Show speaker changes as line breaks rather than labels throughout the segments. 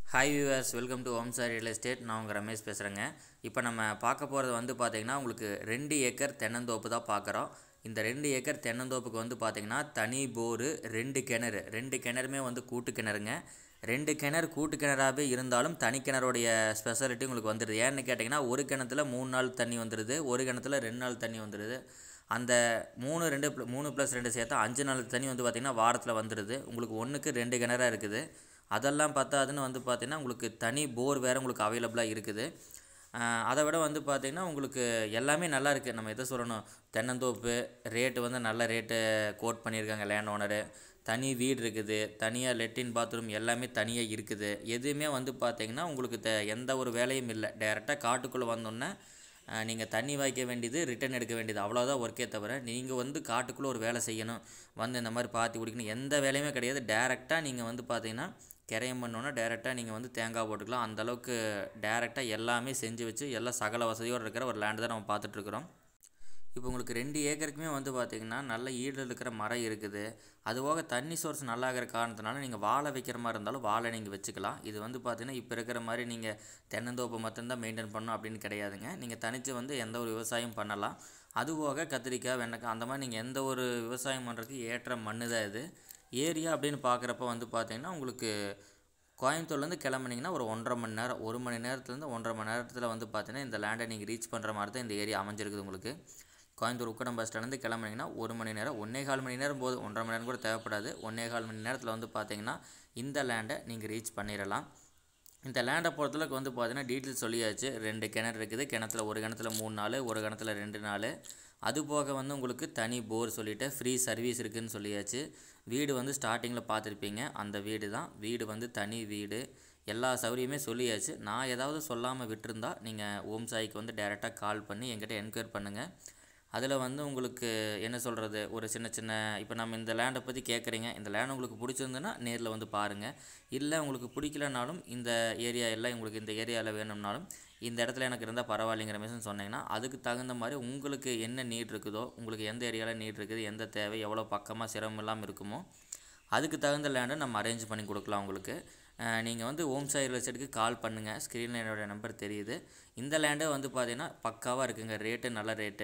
hi viewers welcome to Om sir real estate நான் உங்கள் ரமேஷ் பேசுகிறேங்க இப்போ நம்ம பார்க்க போகிறது வந்து பார்த்திங்கன்னா உங்களுக்கு ரெண்டு ஏக்கர் தென்னந்தோப்பு தான் பார்க்குறோம் இந்த ரெண்டு ஏக்கர் தென்னந்தோப்புக்கு வந்து பார்த்திங்கன்னா தனி போரு ரெண்டு கிணறு ரெண்டு கிணறுமே வந்து கூட்டு கிணறுங்க ரெண்டு கிணறு கூட்டு கிணறாகவே இருந்தாலும் தனி கிணறுடைய ஸ்பெஷாலிட்டி உங்களுக்கு வந்துடுது ஏன்னு கேட்டிங்கன்னா ஒரு கிணத்துல மூணு நாள் தண்ணி வந்துடுது ஒரு கிணத்துல ரெண்டு நாள் தண்ணி வந்துடுது அந்த மூணு ரெண்டு pl- மூணு ப்ளஸ் ரெண்டு சேர்த்தா அஞ்சு நாள் தண்ணி வந்து பார்த்திங்கன்னா வாரத்தில் வந்துடுது உங்களுக்கு ஒன்றுக்கு ரெண்டு கிணறா இருக்குது அதெல்லாம் பத்தாதுன்னு வந்து பார்த்திங்கன்னா உங்களுக்கு தனி போர் வேறு உங்களுக்கு அவைலபிளாக இருக்குது ஆஹ் அதை விட வந்து பார்த்திங்கன்னா உங்களுக்கு எல்லாமே நல்லா இருக்குது நம்ம எதை சொல்லணும் தென்னந்தோப்பு ரேட்டு வந்து நல்ல ரேட்டு கோட் பண்ணியிருக்காங்க லேண்ட் ஓனரு தனி வீடு இருக்குது தனியாக லெட்டின் பாத்ரூம் எல்லாமே தனியாக இருக்குது எதுவுமே வந்து பார்த்திங்கன்னா உங்களுக்கு த எந்த ஒரு வேலையும் இல்லை டேரெக்டாக காட்டுக்குள்ளே வந்தோன்னே நீங்கள் தண்ணி வாய்க்க வேண்டியது ரிட்டர்ன் எடுக்க வேண்டியது அவ்வளோதான் ஒர்க்கே தவிர நீங்கள் வந்து காட்டுக்குள்ளே ஒரு வேலை செய்யணும் வந்து இந்த மாதிரி பாத்தி குடிக்கணும் எந்த வேலையுமே கிடையாது டேரெக்டாக நீங்கள் வந்து பார்த்தீங்கன்னா கிரையம் பண்ணோன்னா டேரெக்டாக நீங்கள் வந்து தேங்காய் போட்டுக்கலாம் அந்த அளவுக்கு டேரெக்டாக எல்லாமே செஞ்சு வச்சு எல்லா சகல வசதியோடு இருக்கிற ஒரு லேண்டு தான் நம்ம பார்த்துட்ருக்குறோம் இப்போ உங்களுக்கு ரெண்டு ஏக்கருக்குமே வந்து பார்த்திங்கன்னா நல்ல ஈடு இருக்கிற மரம் இருக்குது அதுபோக தண்ணி சோர்ஸ் நல்லா இருக்கிற காரணத்தினால நீங்கள் வாழை வைக்கிற மாதிரி இருந்தாலும் வாழை நீங்கள் வச்சுக்கலாம் இது வந்து பார்த்திங்கன்னா இப்போ இருக்கிற மாதிரி நீங்கள் தென்னந்தோப்பு மட்டும்தான் மெயின்டைன் பண்ணணும் அப்படின்னு கிடையாதுங்க நீங்கள் தனித்து வந்து எந்த ஒரு விவசாயம் பண்ணலாம் அதுபோக கத்திரிக்காய் வெண்டைக்காய் அந்த மாதிரி நீங்கள் எந்த ஒரு விவசாயம் பண்ணுறதுக்கு ஏற்ற மண்ணு தான் இது ஏரியா அப்படின்னு பார்க்குறப்ப வந்து பார்த்திங்கன்னா உங்களுக்கு கோயம்புத்தூர்லேருந்து கிளம்புனீங்கன்னா ஒரு ஒன்றரை மணி நேரம் ஒரு மணி நேரத்துலேருந்து ஒன்றரை மணி நேரத்தில் வந்து பார்த்தீங்கன்னா இந்த லேண்டை நீங்கள் ரீச் பண்ணுற மாதிரி தான் இந்த ஏரியா அமைஞ்சிருக்குது உங்களுக்கு கோயம்புத்தூர் உக்கடம் பஸ் ஸ்டாண்ட்லேருந்து கிளம்புனீங்கன்னா ஒரு மணி நேரம் ஒன்றே கால் மணி நேரம் போதும் ஒன்றரை மணி நேரம் கூட தேவைப்படாது ஒன்றே கால் மணி நேரத்தில் வந்து பார்த்தீங்கன்னா இந்த லேண்டை நீங்கள் ரீச் பண்ணிடலாம் இந்த லேண்டை பொறுத்தளவுக்கு வந்து பார்த்தீங்கன்னா டீட்டெயில் சொல்லியாச்சு ரெண்டு கிணறு இருக்குது கிணத்துல ஒரு கிணத்துல மூணு நாள் ஒரு கிணத்துல ரெண்டு நாள் அது போக வந்து உங்களுக்கு தனி போர் சொல்லிட்டு ஃப்ரீ சர்வீஸ் இருக்குதுன்னு சொல்லியாச்சு வீடு வந்து ஸ்டார்டிங்கில் பார்த்துருப்பீங்க அந்த வீடு தான் வீடு வந்து தனி வீடு எல்லா சௌகரியமே சொல்லியாச்சு நான் ஏதாவது சொல்லாமல் விட்டுருந்தா நீங்கள் ஓம் சாய்க்கு வந்து டேரெக்டாக கால் பண்ணி என்கிட்ட என்கொயர் பண்ணுங்கள் அதில் வந்து உங்களுக்கு என்ன சொல்கிறது ஒரு சின்ன சின்ன இப்போ நம்ம இந்த லேண்டை பற்றி கேட்குறீங்க இந்த லேண்ட் உங்களுக்கு பிடிச்சிருந்துன்னா நேரில் வந்து பாருங்கள் இல்லை உங்களுக்கு பிடிக்கலனாலும் இந்த ஏரியா எல்லாம் உங்களுக்கு இந்த ஏரியாவில் வேணும்னாலும் இந்த இடத்துல எனக்கு இருந்தால் பரவாயில்லைங்கிற மாதிரி சொன்னீங்கன்னா அதுக்கு தகுந்த மாதிரி உங்களுக்கு என்ன நீட் இருக்குதோ உங்களுக்கு எந்த ஏரியாவில் நீட் இருக்குது எந்த தேவை எவ்வளோ பக்கமாக சிரமம் இல்லாமல் இருக்குமோ அதுக்கு தகுந்த லேண்டை நம்ம அரேஞ்ச் பண்ணி கொடுக்கலாம் உங்களுக்கு நீங்கள் வந்து ஓம் சாய் வெப்சைட்டுக்கு கால் பண்ணுங்கள் ஸ்க்ரீனில் என்னோடய நம்பர் தெரியுது இந்த லேண்டே வந்து பார்த்தீங்கன்னா பக்காவாக இருக்குங்க ரேட்டு நல்ல ரேட்டு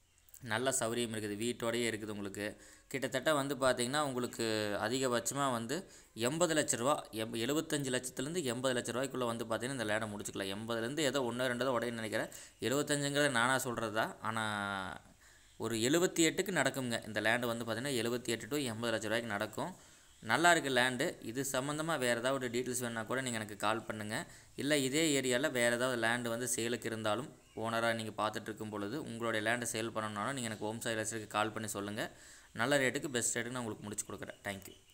நல்ல சௌகரியம் இருக்குது வீட்டோடையே இருக்குது உங்களுக்கு கிட்டத்தட்ட வந்து பார்த்திங்கன்னா உங்களுக்கு அதிகபட்சமாக வந்து எண்பது லட்ச ரூபா எம் எழுபத்தஞ்சு லட்சத்துலேருந்து எண்பது லட்ச ரூபாய்க்குள்ளே வந்து பார்த்திங்கன்னா இந்த லேண்டை முடிச்சுக்கலாம் எண்பதுலேருந்து ஏதோ ஒன்று ரெண்டு தான் உடையன்னு நினைக்கிறேன் எழுபத்தஞ்சுங்கிறத நானாக சொல்கிறது தான் ஆனால் ஒரு எழுபத்தி எட்டுக்கு நடக்குங்க இந்த லேண்டு வந்து பார்த்திங்கன்னா எழுபத்தி எட்டு டு எண்பது லட்ச ரூபாய்க்கு நடக்கும் நல்லா இருக்குது லேண்டு இது சம்மந்தமாக வேறு ஏதாவது டீட்டெயில்ஸ் வேணுன்னா கூட நீங்கள் எனக்கு கால் பண்ணுங்கள் இல்லை இதே ஏரியாவில் வேறு ஏதாவது லேண்டு வந்து சேலுக்கு இருந்தாலும் ஓனராக நீங்கள் பார்த்துட்டு இருக்கும் பொழுது உங்களுடைய லேண்டை சேல் பண்ணணுன்னாலும் நீங்கள் எனக்கு ஹோம் சைலர்ஸுக்கு கால் பண்ணி சொல்லுங்கள் நல்ல ரேட்டுக்கு பெஸ்ட் ரேட்டுக்கு நான் உங்களுக்கு முடிச்சு கொடுக்குறேன் தேங்க்யூ